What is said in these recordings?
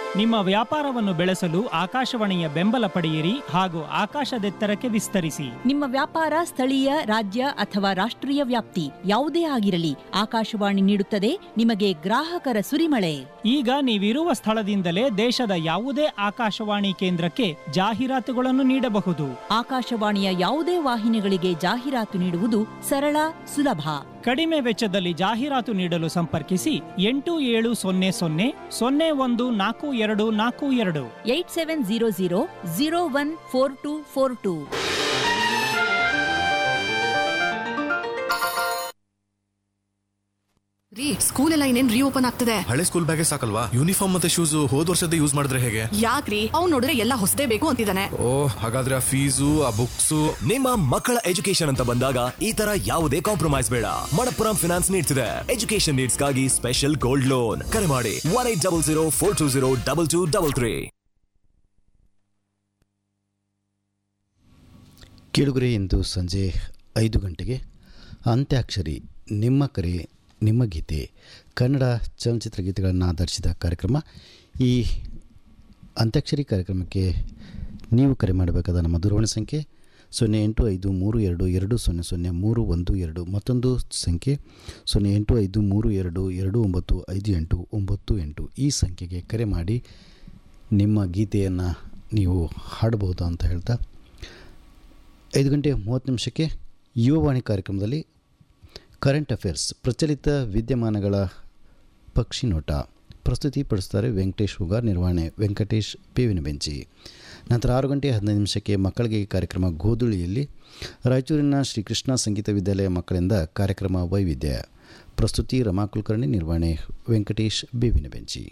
ನಿಮ್ಮ ವ್ಯಾಪಾರವನ್ನು ಬೆಳೆಸಲು ಆಕಾಶವಾಣಿಯ ಬೆಂಬಲ ಪಡೆಯಿರಿ ಹಾಗೂ ಆಕಾಶದೆತ್ತರಕ್ಕೆ ವಿಸ್ತರಿಸಿ ನಿಮ್ಮ ವ್ಯಾಪಾರ ಸ್ಥಳೀಯ ರಾಜ್ಯ ಅಥವಾ ರಾಷ್ಟ್ರೀಯ ವ್ಯಾಪ್ತಿ ಯಾವುದೇ ಆಗಿರಲಿ ಆಕಾಶವಾಣಿ ನೀಡುತ್ತದೆ ನಿಮಗೆ ಗ್ರಾಹಕರ ಸುರಿಮಳೆ ಈಗ ನೀವಿರುವ ಸ್ಥಳದಿಂದಲೇ ದೇಶದ ಯಾವುದೇ ಆಕಾಶವಾಣಿ ಕೇಂದ್ರಕ್ಕೆ ಜಾಹೀರಾತುಗಳನ್ನು ನೀಡಬಹುದು ಆಕಾಶವಾಣಿಯ ಯಾವುದೇ ವಾಹಿನಿಗಳಿಗೆ ಜಾಹೀರಾತು ನೀಡುವುದು ಸರಳ ಸುಲಭ ಕಡಿಮೆ ವೆಚ್ಚದಲ್ಲಿ ಜಾಹೀರಾತು ನೀಡಲು ಸಂಪರ್ಕಿಸಿ ಎಂಟು ಏಳು ಸೊನ್ನೆ ಸೊನ್ನೆ ಸೊನ್ನೆ ಒಂದು ನಾಲ್ಕು ಎರಡು ನಾಲ್ಕು ಎರಡು eight seven zero zero zero one four two four two ರೀ ಸ್ಕೂಲ್ ಎಲ್ಲ ಇನ್ನೇನ್ ರೀಓಪನ್ ಆಗ್ತದೆ ಹಳೆ ಸ್ಕೂಲ್ ಬ್ಯಾಗೇ ಸಾಕಲ್ವಾ ಯೂನಿಫಾರ್ಮ್ ಮತ್ತೆ ಶೂಸ್ ಹೋದ್ ವರ್ಷದ ಯೂಸ್ ಮಾಡಿದ್ರೆ ಹೇಗೆ ಯಾಕ್ರಿ ಅವ್ನ್ ನೋಡಿದ್ರೆ ಎಲ್ಲ ಹೊಸದೇ ಬೇಕು ಅಂತಿದ್ದಾನೆ ಓ ಹಾಗಾದ್ರೆ ಆ ಫೀಸು ಆ ಬುಕ್ಸು ನಿಮ್ಮ ಮಕ್ಕಳ ಎಜುಕೇಶನ್ ಅಂತ ಬಂದಾಗ ಈ ತರ ಯಾವುದೇ ಕಾಂಪ್ರಮೈಸ್ ಬೇಡ ಮಣಪ್ಪುರಂ ಫಿನಾನ್ಸ್ ನೀಡ್ತಿದೆ ಎಜುಕೇಶನ್ ನೀಡ್ಸ್ಗಾಗಿ ಸ್ಪೆಷಲ್ ಗೋಲ್ಡ್ ಲೋನ್ ಕರೆ ಮಾಡಿ one eight double zero four two zero double two double three ಕೇಳುಗರೆ ಇಂದು ಸಂಜೆ ಐದು ಗಂಟೆಗೆ ಅಂತ್ಯಾಕ್ಷರಿ ನಿಮ್ಮ ಕರೆ ನಿಮ್ಮ ಗೀತೆ ಕನ್ನಡ ಚಲನಚಿತ್ರ ಗೀತೆಗಳನ್ನು ಆಧರಿಸಿದ ಕಾರ್ಯಕ್ರಮ ಈ ಅಂತ್ಯಾಕ್ಷರಿ ಕಾರ್ಯಕ್ರಮಕ್ಕೆ ನೀವು ಕರೆ ಮಾಡಬೇಕಾದ ನಮ್ಮ ದೂರವಾಣಿ ಸಂಖ್ಯೆ ಸೊನ್ನೆ ಎಂಟು ಐದು ಮೂರು ಎರಡು ಎರಡು ಸೊನ್ನೆ ಸೊನ್ನೆ ಮೂರು ಒಂದು ಎರಡು ಮತ್ತೊಂದು ಸಂಖ್ಯೆ ಸೊನ್ನೆ ಎಂಟು ಐದು ಮೂರು ಎರಡು ಎರಡು ಒಂಬತ್ತು ಐದು ಎಂಟು ಒಂಬತ್ತು ಎಂಟು ಈ ಸಂಖ್ಯೆಗೆ ಕರೆ ಮಾಡಿ ನಿಮ್ಮ ಗೀತೆಯನ್ನು ನೀವು ಹಾಡಬಹುದು ಅಂತ ಹೇಳ್ತಾ ಐದು ಗಂಟೆ ಮೂವತ್ತು ನಿಮಿಷಕ್ಕೆ ಯುವವಾಣಿ ಕಾರ್ಯಕ್ರಮದಲ್ಲಿ ಕರೆಂಟ್ ಅಫೇರ್ಸ್ ಪ್ರಚಲಿತ ವಿದ್ಯಮಾನಗಳ ಪಕ್ಷಿ ನೋಟ ಪ್ರಸ್ತುತಿ ಪಡಿಸ್ತಾರೆ ವೆಂಕಟೇಶ್ ಹುಗಾರ್ ನಿರ್ವಹಣೆ ವೆಂಕಟೇಶ್ ಬೇವಿನ ಬೆಂಚಿ ನಂತರ ಆರು ಗಂಟೆ ಹದಿನೈದು ನಿಮಿಷಕ್ಕೆ ಮಕ್ಕಳಿಗೆ ಕಾರ್ಯಕ್ರಮ ಗೋಧುಳಿಯಲ್ಲಿ ರಾಯಚೂರಿನ ಶ್ರೀಕೃಷ್ಣ ಸಂಗೀತ ವಿದ್ಯಾಲಯ ಮಕ್ಕಳಿಂದ ಕಾರ್ಯಕ್ರಮ ವೈವಿಧ್ಯ ಪ್ರಸ್ತುತಿ ರಮಾ ಕುಲಕರ್ಣಿ ನಿರ್ವಹಣೆ ವೆಂಕಟೇಶ್ ಬೇವಿನ ಬೆಂಚಿ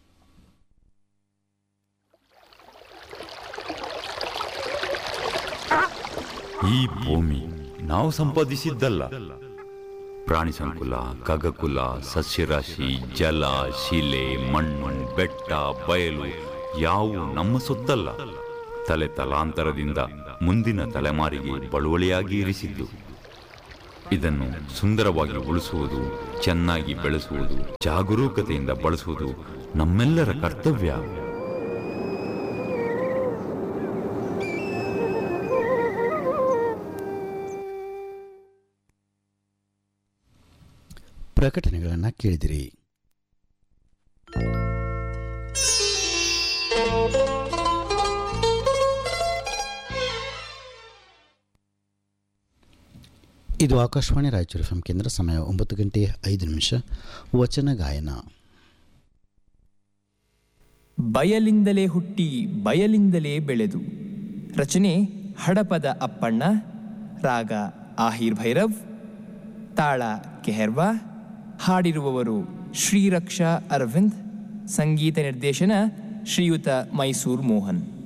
ಈ ಭೂಮಿ ನಾವು ಸಂಪಾದಿಸಿದ್ದಲ್ಲ ಪ್ರಾಣಿ ಸಂಕುಲ ಖಗಕುಲ ಸಸ್ಯರಾಶಿ ಜಲ ಶಿಲೆ ಮಣ್ಣು ಬೆಟ್ಟ ಬಯಲು ಯಾವು ನಮ್ಮ ಸೊತ್ತಲ್ಲ ತಲೆ ತಲಾಂತರದಿಂದ ಮುಂದಿನ ತಲೆಮಾರಿಗೆ ಬಳುವಳಿಯಾಗಿ ಇರಿಸಿದ್ದು ಇದನ್ನು ಸುಂದರವಾಗಿ ಉಳಿಸುವುದು ಚೆನ್ನಾಗಿ ಬೆಳೆಸುವುದು ಜಾಗರೂಕತೆಯಿಂದ ಬಳಸುವುದು ನಮ್ಮೆಲ್ಲರ ಕರ್ತವ್ಯ ಪ್ರಕಟಣೆಗಳನ್ನು ಕೇಳಿದಿರಿ ಇದು ಆಕಾಶವಾಣಿ ರಾಯಚೂರು ಎಫ್ ಕೇಂದ್ರ ಸಮಯ ಒಂಬತ್ತು ಗಂಟೆ ಐದು ನಿಮಿಷ ವಚನ ಗಾಯನ ಬಯಲಿಂದಲೇ ಹುಟ್ಟಿ ಬಯಲಿಂದಲೇ ಬೆಳೆದು ರಚನೆ ಹಡಪದ ಅಪ್ಪಣ್ಣ ರಾಗ ಆಹಿರ್ ಭೈರವ್ ತಾಳ ಕೆಹರ್ವಾ ಹಾಡಿರುವವರು ಶ್ರೀರಕ್ಷಾ ಅರವಿಂದ್ ಸಂಗೀತ ನಿರ್ದೇಶನ ಶ್ರೀಯುತ ಮೈಸೂರ್ ಮೋಹನ್